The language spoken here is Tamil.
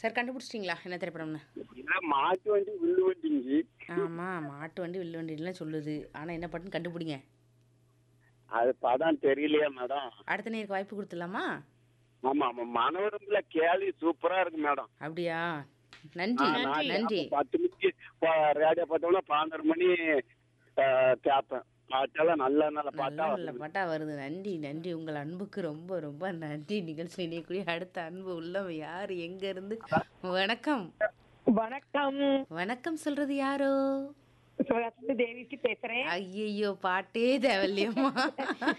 சார் கண்டுபிடிச்சிட்டிங்களா என்ன திரைப்படம்னு இதான் மாட்டு வண்டி வில்லு வண்டிங்க ஆமாம் மாட்டு வண்டி வில்லு வண்டிலாம் சொல்லுது ஆனால் என்ன பட்டுன்னு கண்டுபிடிங்க அது படம் தெரியலையா மேடம் அடுத்த நேருக்கு வாய்ப்பு கொடுத்துடலாமா ஆமா ஆமா மனோரம்ல கேள்வி சூப்பரா இருக்கு மேடம் அப்படியா நன்றி ஆ, நான் நன்றி அப்ப பத்து மணிக்கு ரேடியோ பார்த்தோம்னா பன்னெண்டு மணி ஆ, கேட்பேன் பாட்டெல்லாம் நல்ல நல்ல நல்ல பாட்டா நல்ல வருது. பாட்டா வருது நன்றி நன்றி உங்கள் அன்புக்கு ரொம்ப ரொம்ப நன்றி நிகழ்ச்சி இணையக்கூடிய அடுத்த அன்பு உள்ளவன் யார் எங்க இருந்து வணக்கம் வணக்கம் வணக்கம் சொல்றது யாரோ சிவகாசி தேவிக்கு பேசுறேன் ஐயையோ பாட்டே தேவையில்லையம்மா